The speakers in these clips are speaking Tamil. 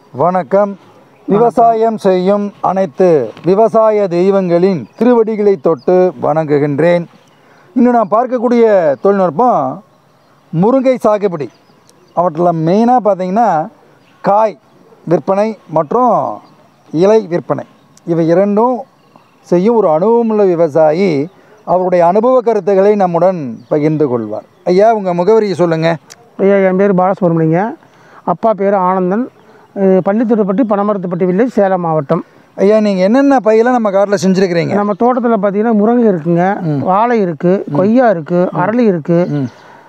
வணக்கம் விவசாயம் செய்யும் அனைத்து விவசாய தெய்வங்களின் திருவடிகளை தொட்டு வணங்குகின்றேன் இன்று நான் பார்க்கக்கூடிய தொழில்நுட்பம் முருங்கை சாகுபடி அவற்றில் மெயினாக பார்த்தீங்கன்னா காய் விற்பனை மற்றும் இலை விற்பனை இவை இரண்டும் செய்யும் ஒரு அனுபவமுள்ள விவசாயி அவருடைய அனுபவ கருத்துக்களை நம்முடன் பகிர்ந்து கொள்வார் ஐயா உங்கள் முகவரியை சொல்லுங்கள் ஐயா என் பேர் பாலசுப்ரமணியங்க அப்பா பேர் ஆனந்தன் இது பள்ளித்திருப்பட்டி பனமரத்துப்பட்டி வில்லேஜ் சேலம் மாவட்டம் ஐயா நீங்கள் என்னென்ன பையெல்லாம் நம்ம காட்டில் செஞ்சுருக்கிறீங்க நம்ம தோட்டத்தில் பார்த்தீங்கன்னா முருங்கை இருக்குங்க வாழை இருக்குது கொய்யா இருக்குது அரளி இருக்குது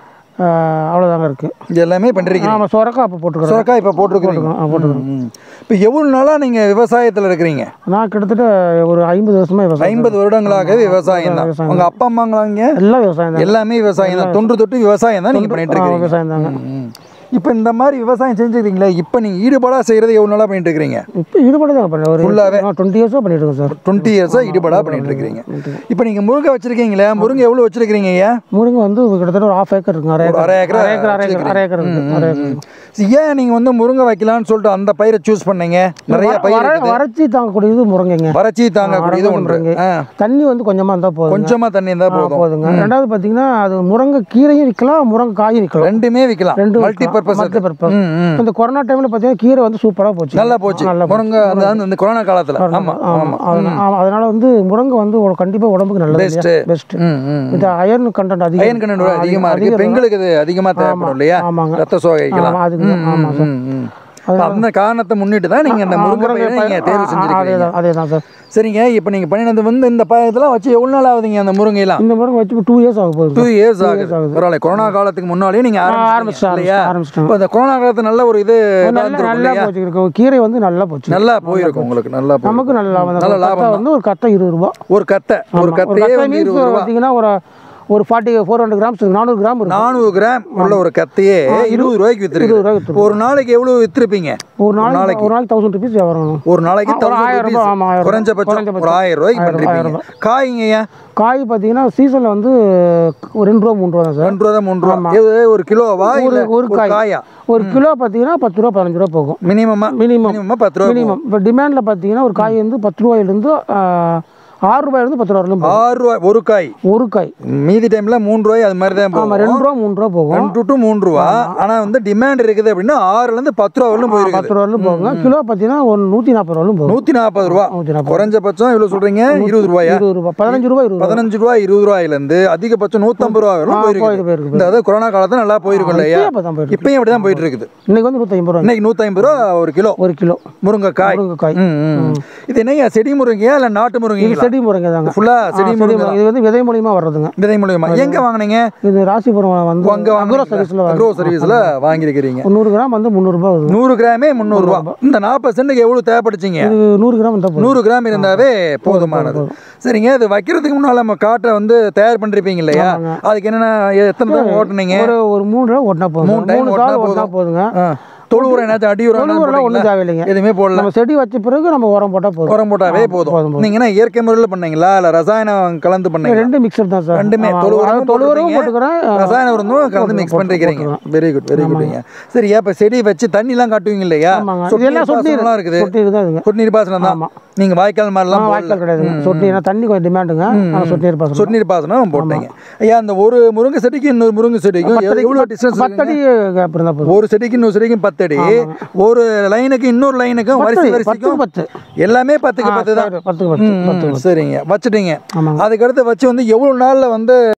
அவ்வளோதாங்க இருக்குது இது எல்லாமே பண்ணிருக்கீங்க நம்ம சொரக்காய் அப்போ போட்டுக்கிறோம் சுரக்காய் இப்போ போட்டிருக்கிறீங்க ஆ, போட்டுக்கிறோம் இப்போ எவ்வளோ நாளாக நீங்கள் விவசாயத்தில் இருக்கிறீங்க நான் கிட்டத்தட்ட ஒரு ஐம்பது வருஷமாக விவசாயம் ஐம்பது வருடங்களாக விவசாயம் தான் விவசாயம் உங்கள் அப்பா அம்மாங்களாங்க எல்லாம் விவசாயம் தான் எல்லாமே விவசாயம் தான் தொன்று தொட்டு விவசாயம் தான் நீங்கள் பண்ணிட்டு இருக்கிறீங்க விவசாயம் தாங்க இப்போ இந்த மாதிரி விவசாயம் செஞ்சுருக்கீங்களே இப்போ நீங்கள் ஈடுபாடாக செய்கிறது எவ்வளோ நாளாக பண்ணிட்டு இருக்கிறீங்க இப்போ ஈடுபாடு தான் பண்ணேன் ஒரு Full-ஆவே? டுவெண்ட்டி இயர்ஸாக பண்ணிட்டு இருக்கோம் சார் டுவெண்ட்டி இயர்ஸாக ஈடுபாடாக பண்ணிட்டு இருக்கிறீங்க இப்போ நீங்கள் முருங்கை வச்சிருக்கீங்களே முருங்கை எவ்வளோ வச்சிருக்கிறீங்க ஐயா முருங்கை வந்து கிட்டத்தட்ட ஒரு ஆஃப் ஏக்கர் இருக்குங்க அரை ஒரு அரை ஏக்கர் அரை ஏக்கர் அரை ஏக்கர் அரை ஏக்கர் இருக்கு அரை ஏக்கர் ஏன் நீங்கள் வந்து முருங்கை வைக்கலாம்னு சொல்லிட்டு அந்த பயிரை சூஸ் பண்ணீங்க நிறைய பயிர் வர வறட்சி தாங்கக்கூடியது முருங்கைங்க வறட்சி தாங்கக்கூடியது வறட்சி ஒன்று முருங்கை. ஆ தண்ணி வந்து கொஞ்சமாக இருந்தால் போதும் கொஞ்சமாக தண்ணி இருந்தால் போதும் போதுங்க ரெண்டாவது பார்த்தீங்கன்னா அது முருங்கை கீரையும் விற்கலாம் முருங்கை காயும் விற்கலாம் ரெண்டுமே விற்கலாம் ரெண்டும் மல்டி பர்பஸ் மல்டி பர்பஸ் ம், ம். இந்த கொரோனா டைமில் பார்த்தீங்கன்னா கீரை வந்து சூப்பராக போச்சு நல்லா போச்சு நல்லா முருங்கை அந்த அந்த- அந்த கொரோனா காலத்தில் ஆமாம் ஆமாம் ஆமாம் அதனால வந்து முருங்கை வந்து கண்டிப்பாக உடம்புக்கு நல்லது Best. பெஸ்ட் ம் ம் இது அயர்ன் கண்டென்ட் அதிகம் அயன் கண்டென்ட் அதிகமாக இருக்கு பெண்களுக்கு இது அதிகமாக தேவைப்படும் இல்லையா ஆமாங்க ரத்த சோகைக்கலாம் ஆமாம் அதுக்கு ஆமாம் சார் அந்த காரணத்தை முன்னிட்டு தான் நீங்கள் இந்த முருங்கை பயிரை நீங்கள் தேர்வு அதே செஞ்சிருக்கீங்க தான் அதே தான் சார் சரிங்க இப்போ நீங்கள் பண்ணினது வந்து இந்த ப இதெல்லாம் வச்சு எவ்வளோ நாள் ஆகுதுங்க அந்த முருங்கைலாம் இந்த முருங்கை வச்சு டூ இயர்ஸ் ஆக போகுது டூ இயர்ஸ் ஆகுது பரவாயில்ல கொரோனா காலத்துக்கு முன்னாலே நீங்கள் ஆரம்பிச்சிட்டீங்க ஆரம்பிச்சிட்டோம், இல்லையா ஆரம்பிச்சிட்டோம். இப்போ இந்த கொரோனா காலத்து நல்ல ஒரு இது நல்லா இருந்திருக்கும் நல்லா இல்லையா போச்சு இருக்கு கீரை வந்து நல்லா போச்சு நல்லா போயிருக்கும் உங்களுக்கு நல்லா போயிருக்கும். நமக்கு நல்ல லாபம் தான். நல்ல ஒரு லாபம் கத்தை வந்து ஒரு கத்தை இருபது ரூபா ஒரு கத்தை ஒரு ஒரு கத்தையே கத்தை வந்து மீன்ஸ் இருபது ரூபா பார்த்தீங்கன்னா ஒரு ஒரு ஃபார்ட்டி ஃபோர் ஹண்ட்ரட் கிராம்ஸ் நானூறு கிராம் இருக்கும் நானூறு கிராம் உள்ள ஒரு கத்தையே இருபது ரூபாய்க்கு இருபது ரூபாய்க்கு வித்துருக்கு வித்துருக்கு. ஒரு நாளைக்கு எவ்வளவு வித்துருப்பீங்க ஒரு நாளைக்கு ஒரு நாளைக்கு தௌசண்ட் ருபீஸ் வரணும் ஒரு நாளைக்கு ஒரு தௌசண்ட் ஆயிரம் ருபீஸ் ரூபாய், ஆமா, ஆயிரம் ரூபாய். குறைஞ்சபட்சம் ஒரு குறைஞ்சபட்சம். ஆயிரம் ரூபாய்க்கு ஆயிரம் ரூபாய், பண்ணிருப்பீங்க காய்ங்க காய் பார்த்தீங்கன்னா சீசனில் வந்து ஒரு ரெண்டு ரூபா மூணு ரூபா தான் சார் ரெண்டு ரூபா தான் மூணு ரூபா இது ஒரு கிலோவா ஒரு இல்ல ஒரு காய் காயா ஒரு கிலோ பார்த்தீங்கன்னா பத்து ரூபா பதினஞ்சு ரூபா போகும் மினிமமா மினிமம் மினிமமா பத்து ரூபா மினிமம் இப்போ டிமாண்டில் பார்த்தீங்கன்னா ஒரு காய் வந்து பத்து ரூபாயிலேருந்து ஆறு ரூபாயிலேருந்து பத்து ரூபா வரலும் போகும் ஆறு ரூபாய் ஒரு காய் ஒரு காய் மீதி டைம்ல மூணு ரூபாய் அது மாதிரி தான் ஆமாம் போகும் ரெண்டு ரூபா மூணு ரூபா போகும் ரெண்டு டு மூணு ரூபா ஆனா வந்து டிமாண்ட் இருக்குது அப்படின்னா ஆறுல இருந்து பத்து ரூபா வரலும் போயிருக்கு பத்து ரூபா வரலும் போகுங்க கிலோ பார்த்தீங்கன்னா ஒரு நூற்றி நாற்பது ரூபாலும் போகும் நூத்தி நாற்பது ரூபா நூற்றி நாற்பது குறைஞ்சபட்சம் இவ்வளவு சொல்றீங்க இருபது ரூபாயா இருபது ரூபா பதினஞ்சு ரூபா இருபது ரூபா பதினஞ்சு ரூபா இருபது ரூபாயில இருந்து அதிகபட்சம் நூத்தம்பது ரூபா வரலும் போயிருக்கு போயிருக்கு போயிருக்கு இந்த அதாவது கொரோனா காலத்துல நல்லா போயிருக்கும் இல்லையா இப்பயே அப்போ தான் போயிருக்கு இப்பயும் அப்படிதான் போயிட்டு இருக்குது இன்னைக்கு வந்து நூற்றி ஐம்பது ரூபா இன்னைக்கு நூத்தி ஐம்பது ரூபா ஒரு கிலோ ஒரு கிலோ முருங்கைக்காய் முருங்கைக்காய் ம், ம். இது என்னய்யா செடி முருங்கையா இல்ல நாட்டு இது முருங்கைங்களா செடி முருங்கை தாங்க ஃபுல்லா செடி செடி முருங்கை முருங்கை. இது வந்து விதை மூலியமா வர்றதுங்க விதை மூலியமா எங்க வாங்குனீங்க இது ராசிபுரம் வந்து அங்க அக்ரோ சர்வீஸில் அக்ரோ சர்வீஸ்ல வாங்கியிருக்கிறீங்க நூறு கிராம் வந்து முந்நூறுபா வருது நூறு கிராமே முந்நூறு ரூபா இந்த நாற்பது சென்ட்டுக்கு எவ்வளவு தேவைப்படுச்சிங்க இது நூறு கிராம் இருந்தால் போதும் நூறு கிராம் இருந்தாவே போதுமானது சரிங்க இது வைக்கிறதுக்கு முன்னால நம்ம காட்டை வந்து தயார் பண்ணிருப்பீங்க இல்லையா அதுக்கு என்னென்ன எத்தனை தடவை ஓட்டுனீங்க ஒரு ஒரு மூணு ரூபா ஓட்டினா போதும் மூணு time மூணு ஓட்டினா சால் ஓட்டினா போதுங்க ஆ. தொழு உரம் என்னாச்சும் அடி உரம் தொழு உரம்லாம் ஒன்றும் தேவையில்லைங்க எதுவுமே போடல நம்ம செடி வச்ச பிறகு நம்ம உரம் போட்டால் போதும் உரம் போட்டாவே போதும் போதும், நீங்க என்ன இயற்கை முறையில் பண்ணீங்களா இல்ல ரசாயனம் கலந்து பண்ணீங்களா ரெண்டு மிக்சர் தான் சார் ரெண்டுமே ஆமா, தொழு அதாவது உரமும் தொழு உரமும் போட்டிருக்கீங்க, போட்டுக்கிறேன் ரசாயன உரமும் கலந்து மிக்ஸ் பண்ணிருக்கீங்க வெரி குட் வெரி குட்ங்க சரி அப்ப செடி வச்சு தண்ணி எல்லாம் காட்டுவீங்க இல்லையா ஆமாங்க சொட்டு இதெல்லாம் நீர் சொட்டு நீர் பாசனம்லாம் இருக்குது சொட்டு நீர் தான் இதுங்க சொட்டு நீர் பாசனம் தான் ஆமா. நீங்க வாய்க்கால் மாதிரிலாம் போடல வாய்க்கால் கிடையாதுங்க சொட்டு நீர் தண்ணி கொஞ்சம் டிமாண்டுங்க ஆனால் சொட்டு நீர் பாசனம் சொட்டு நீர் பாசனம் போட்டீங்க ஐயா அந்த ஒரு முருங்கை செடிக்கு இன்னொரு முருங்கை செடிக்கும் எவ்வளவு டிஸ்டன்ஸ் பத்தடி கேப் இருந்தால் போதும் ஒரு செடிக்கு இன்னொரு செடிக்கும் பத்து அடி ஒரு லைனுக்கு இன்னொரு லைனுக்கும் வரிசை பத்துக்கு வரிசைக்கும் பத்து எல்லாமே பத்துக்கு பத்து தான் பத்துக்கு பத்து ம், ம், சரிங்க வச்சுட்டீங்க ஆமாங்க அதுக்கடுத்து வச்சு வந்து எவ்வளவு நாள்ல வந்து